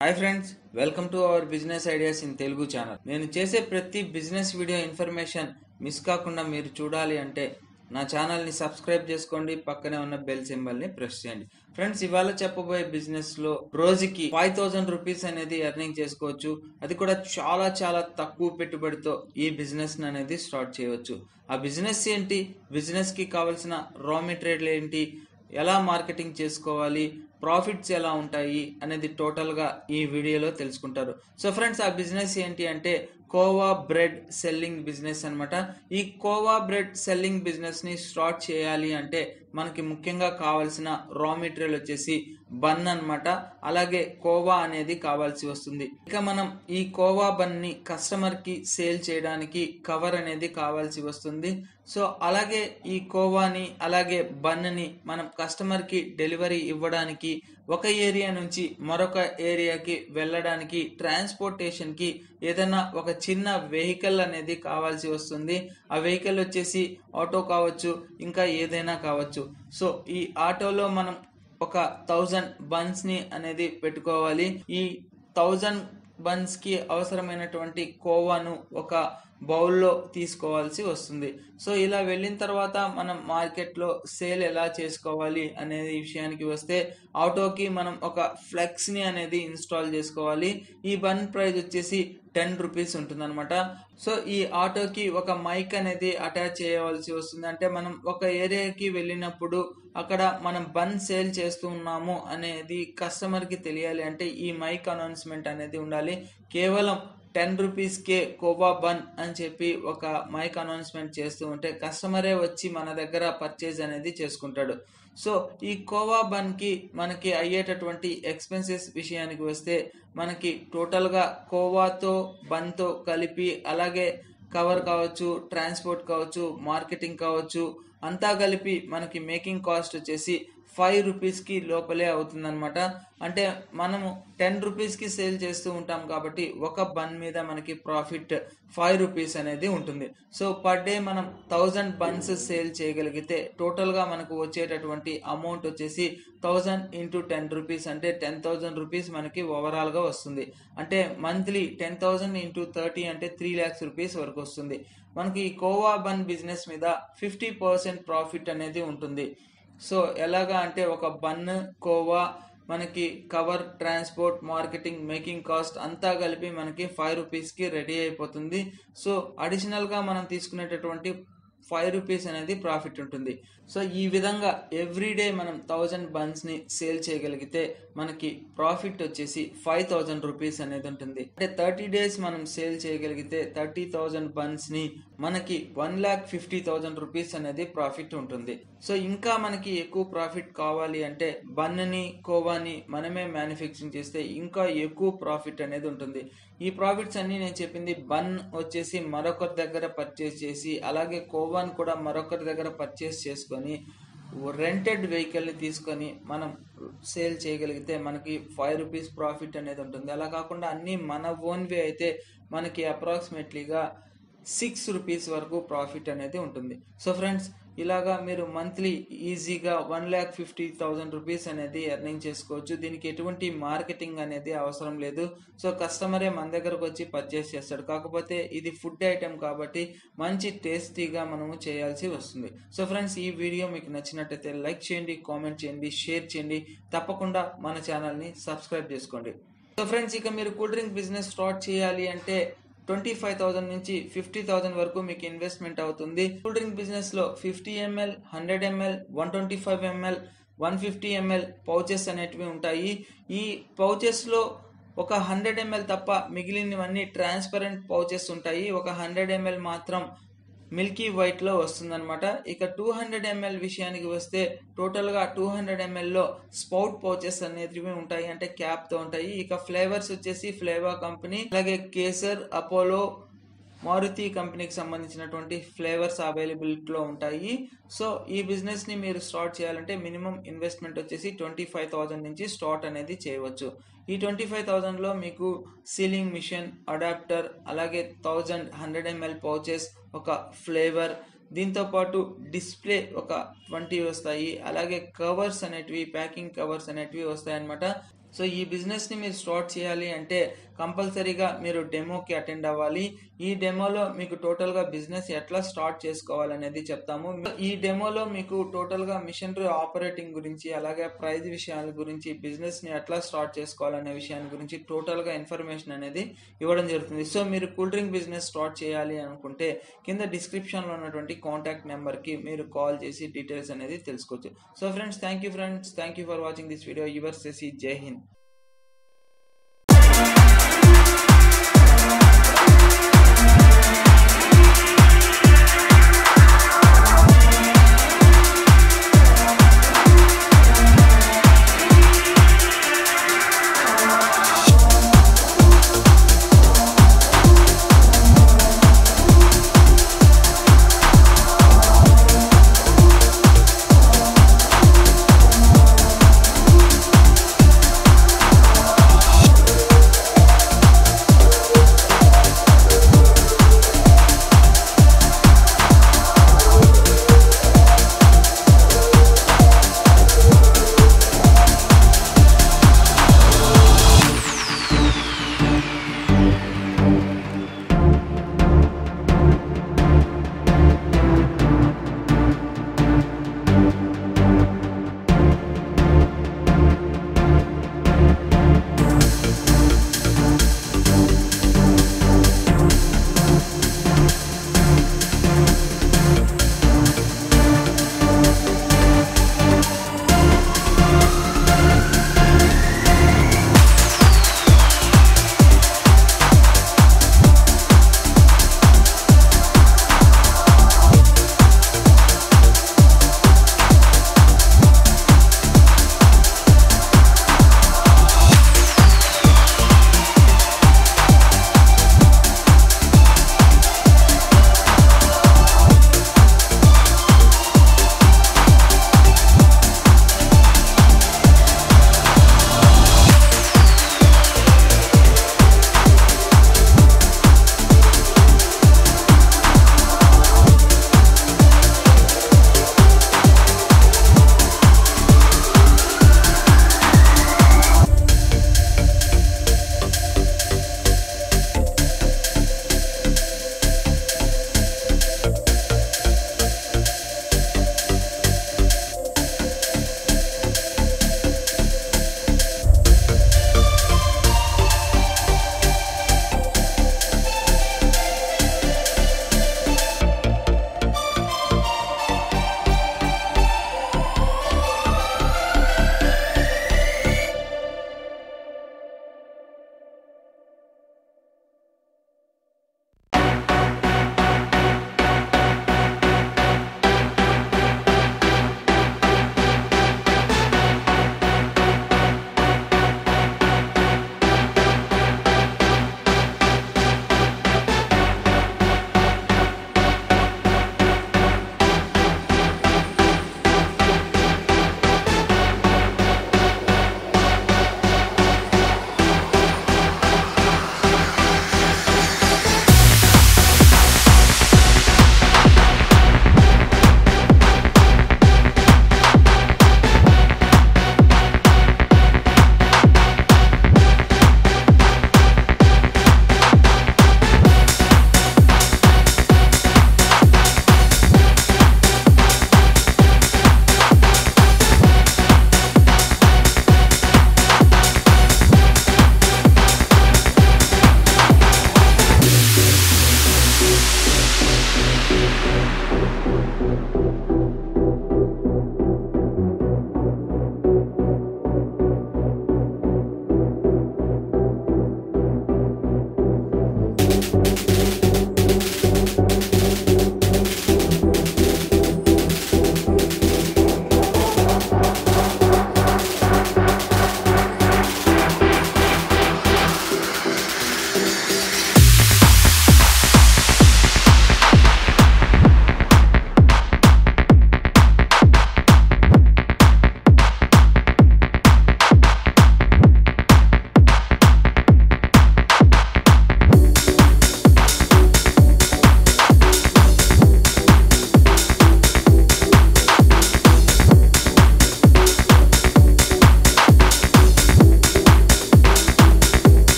hi friends welcome to our business ideas in Telugu channel నేను చేసే ప్రతి బిజినెస్ వీడియో ఇన్ఫర్మేషన్ మిస్ కాకుండా మీరు చూడాలి అంటే నా ఛానల్ని సబ్స్క్రైబ్ చేసుకోండి పక్కనే ఉన్న బెల్ సింబల్ని ప్రెస్ చేయండి ఫ్రెండ్స్ ఇవాళ చెప్పబోయే బిజినెస్ లో రోజుకి ఫైవ్ థౌసండ్ రూపీస్ అనేది ఎర్నింగ్ చేసుకోవచ్చు అది కూడా చాలా చాలా తక్కువ పెట్టుబడితో ఈ బిజినెస్ అనేది స్టార్ట్ చేయవచ్చు ఆ బిజినెస్ ఏంటి బిజినెస్ కి కావాల్సిన రా మెటీరియల్ ఏంటి ఎలా మార్కెటింగ్ చేసుకోవాలి ప్రాఫిట్స్ ఎలా ఉంటాయి అనేది టోటల్గా ఈ వీడియోలో తెలుసుకుంటారు సో ఫ్రెండ్స్ ఆ బిజినెస్ ఏంటి అంటే కోవా బ్రెడ్ సెల్లింగ్ బిజినెస్ అన్నమాట ఈ కోవా బ్రెడ్ సెల్లింగ్ బిజినెస్ని స్టార్ట్ చేయాలి అంటే మనకి ముఖ్యంగా కావాల్సిన రా మెటీరియల్ వచ్చేసి బన్ అన్నమాట అలాగే కోవా అనేది కావాల్సి వస్తుంది ఇక మనం ఈ కోవా బన్ని కస్టమర్కి సేల్ చేయడానికి కవర్ అనేది కావాల్సి వస్తుంది సో అలాగే ఈ కోవాని అలాగే బన్ని మనం కస్టమర్కి డెలివరీ ఇవ్వడానికి ఒక ఏరియా నుంచి మరొక ఏరియాకి వెళ్ళడానికి ట్రాన్స్పోర్టేషన్కి ఏదైనా ఒక చిన్న వెహికల్ అనేది కావాల్సి వస్తుంది ఆ వెహికల్ వచ్చేసి ఆటో కావచ్చు ఇంకా ఏదైనా కావచ్చు సో ఈ ఆటోలో మనం ఒక థౌజండ్ బన్స్ని అనేది పెట్టుకోవాలి ఈ థౌజండ్ బన్స్కి అవసరమైనటువంటి కోవాను ఒక బౌల్లో తీసుకోవాల్సి వస్తుంది సో ఇలా వెళ్ళిన తర్వాత మనం మార్కెట్లో సేల్ ఎలా చేసుకోవాలి అనే విషయానికి వస్తే ఆటోకి మనం ఒక ఫ్లెక్స్ని అనేది ఇన్స్టాల్ చేసుకోవాలి ఈ బన్ ప్రైస్ వచ్చేసి టెన్ రూపీస్ ఉంటుందన్నమాట సో ఈ ఆటోకి ఒక మైక్ అనేది అటాచ్ చేయవలసి వస్తుంది అంటే మనం ఒక ఏరియాకి వెళ్ళినప్పుడు అక్కడ మనం బన్ సేల్ చేస్తూ ఉన్నాము అనేది కస్టమర్కి తెలియాలి అంటే ఈ మైక్ అనౌన్స్మెంట్ అనేది ఉండాలి కేవలం టెన్ రూపీస్కే కోవా బన్ అని చెప్పి ఒక మైక్ అనౌన్స్మెంట్ చేస్తూ ఉంటే కస్టమరే వచ్చి మన దగ్గర పర్చేజ్ అనేది చేసుకుంటాడు సో ఈ కోవా బన్కి మనకి అయ్యేటటువంటి ఎక్స్పెన్సెస్ విషయానికి వస్తే మనకి టోటల్గా కోవాతో బన్తో కలిపి అలాగే కవర్ కావచ్చు ట్రాన్స్పోర్ట్ కావచ్చు మార్కెటింగ్ కావచ్చు అంతా కలిపి మనకి మేకింగ్ కాస్ట్ వచ్చేసి ఫైవ్ రూపీస్కి లోపలే అవుతుందన్నమాట అంటే మనము టెన్ రూపీస్కి సేల్ చేస్తూ ఉంటాం కాబట్టి ఒక బన్ మీద మనకి ప్రాఫిట్ ఫైవ్ రూపీస్ అనేది ఉంటుంది సో పర్ డే మనం థౌజండ్ బన్స్ సేల్ చేయగలిగితే టోటల్గా మనకు వచ్చేటటువంటి అమౌంట్ వచ్చేసి థౌజండ్ ఇంటూ టెన్ రూపీస్ అంటే టెన్ థౌజండ్ రూపీస్ మనకి ఓవరాల్గా వస్తుంది అంటే monthly ten thousand into thirty అంటే త్రీ ల్యాక్స్ రూపీస్ వరకు వస్తుంది మనకి ఈ కోవా బన్ బిజినెస్ మీద ఫిఫ్టీ పర్సెంట్ ప్రాఫిట్ అనేది ఉంటుంది సో ఎలాగా అంటే ఒక బన్ కోవా మనకి cover transport marketing making cost అంతా కలిపి మనకి ఫైవ్ రూపీస్కి రెడీ అయిపోతుంది సో అడిషనల్గా మనం తీసుకునేటటువంటి ఫైవ్ రూపీస్ అనేది ప్రాఫిట్ ఉంటుంది సో ఈ విధంగా ఎవ్రీడే మనం థౌజండ్ బన్స్ని సేల్ చేయగలిగితే మనకి ప్రాఫిట్ వచ్చేసి ఫైవ్ థౌజండ్ రూపీస్ అనేది ఉంటుంది అంటే థర్టీ డేస్ మనం సేల్ చేయగలిగితే థర్టీ థౌజండ్ బన్స్ని మనకి one lakh fifty thousand rupees అనేది ప్రాఫిట్ ఉంటుంది సో ఇంకా మనకి ఎక్కువ ప్రాఫిట్ కావాలి అంటే బన్ని కోవాని మనమే మ్యానుఫ్యాక్చరింగ్ చేస్తే ఇంకా ఎక్కువ ప్రాఫిట్ అనేది ఉంటుంది ఈ ప్రాఫిట్స్ అన్ని నేను చెప్పింది బన్ వచ్చేసి మరొకరి దగ్గర పర్చేస్ చేసి అలాగే కోవాన్ కూడా మరొకరి దగ్గర పర్చేస్ చేసుకొని రెంటెడ్ వెహికల్ని తీసుకొని మనం సేల్ చేయగలిగితే మనకి ఫైవ్ రూపీస్ ప్రాఫిట్ అనేది ఉంటుంది అలా కాకుండా అన్నీ మన ఓన్వి అయితే మనకి అప్రాక్సిమేట్లీగా సిక్స్ రూపీస్ వరకు ప్రాఫిట్ అనేది ఉంటుంది సో ఫ్రెండ్స్ ఇలాగా మీరు మంత్లీ ఈజీగా one lakh fifty thousand rupees అనేది ఎర్నింగ్ చేసుకోవచ్చు దీనికి ఎటువంటి మార్కెటింగ్ అనేది అవసరం లేదు సో కస్టమరే మన దగ్గరకు వచ్చి పర్చేస్ చేస్తాడు కాకపోతే ఇది ఫుడ్ ఐటెం కాబట్టి మంచి టేస్టీగా మనము చేయాల్సి వస్తుంది సో ఫ్రెండ్స్ ఈ వీడియో మీకు నచ్చినట్టయితే లైక్ చేయండి కామెంట్ చేయండి షేర్ చేయండి తప్పకుండా మన ఛానల్ని సబ్స్క్రైబ్ చేసుకోండి సో ఫ్రెండ్స్ ఇక మీరు కూల్ డ్రింక్ బిజినెస్ స్టార్ట్ చేయాలి అంటే ట్వంటీ ఫైవ్ థౌసండ్ నుంచి ఫిఫ్టీ థౌసండ్ వరకు మీకు ఇన్వెస్ట్మెంట్ అవుతుంది కూల్ డ్రింక్ బిజినెస్ లో fifty ML hundred ML one twenty five ML one fifty ML pouches అనేటివి ఉంటాయి ఈ పౌచెస్ లో ఒక హండ్రెడ్ ఎంఎల్ తప్ప మిగిలినవన్నీ ట్రాన్స్పరెంట్ పౌచెస్ ఉంటాయి ఒక హండ్రెడ్ ఎంఎల్ మాత్రం మిల్కీ వైట్లో వస్తుందన్నమాట ఇక టూ హండ్రెడ్ ఎంఎల్ విషయానికి వస్తే టోటల్గా టూ హండ్రెడ్ ఎంఎల్లో స్పౌట్ పౌచెస్ అనేటివి ఉంటాయి అంటే క్యాప్తో ఉంటాయి ఇక ఫ్లేవర్స్ వచ్చేసి ఫ్లేవర్ కంపెనీ అలాగే కేసర్ అపోలో మారుతి కంపెనీకి సంబంధించినటువంటి ఫ్లేవర్స్ అవైలబిలిటీలో ఉంటాయి సో ఈ బిజినెస్ని మీరు స్టార్ట్ చేయాలంటే మినిమం ఇన్వెస్ట్మెంట్ వచ్చేసి ట్వంటీ ఫైవ్ థౌజండ్ నుంచి స్టార్ట్ అనేది చేయవచ్చు ఈ ట్వంటీ ఫైవ్ థౌజండ్లో మీకు సీలింగ్ మిషన్ అడాప్టర్ అలాగే థౌజండ్ హండ్రెడ్ ఎంఎల్ పౌచెస్ ఒక ఫ్లేవర్ దీంతో పాటు డిస్ప్లే ఒక ట్వంటీ వస్తాయి అలాగే కవర్స్ అనేటివి ప్యాకింగ్ కవర్స్ అనేటివి వస్తాయి అనమాట సో ఈ బిజినెస్ ని మీరు స్టార్ట్ చేయాలి అంటే కంపల్సరీగా మీరు డెమోకి అటెండ్ అవ్వాలి ఈ డెమోలో మీకు టోటల్ గా బిజినెస్ ఎట్లా స్టార్ట్ చేసుకోవాలనేది చెప్తాము ఈ డెమోలో మీకు టోటల్ గా మిషనరీ ఆపరేటింగ్ గురించి అలాగే ప్రైజ్ విషయాల గురించి బిజినెస్ ని ఎట్లా స్టార్ట్ చేసుకోవాలనే విషయాన్ని గురించి టోటల్ గా ఇన్ఫర్మేషన్ అనేది ఇవ్వడం జరుగుతుంది సో మీరు కూల్ డ్రింక్ బిజినెస్ స్టార్ట్ చేయాలి అనుకుంటే కింద డిస్క్రిప్షన్ లో ఉన్నటువంటి కాంటాక్ట్ నెంబర్ కి మీరు కాల్ చేసి డీటెయిల్స్ అనేది తెలుసుకోవచ్చు so friends thank you friends thank you for watching this video your సెసి జై హింద్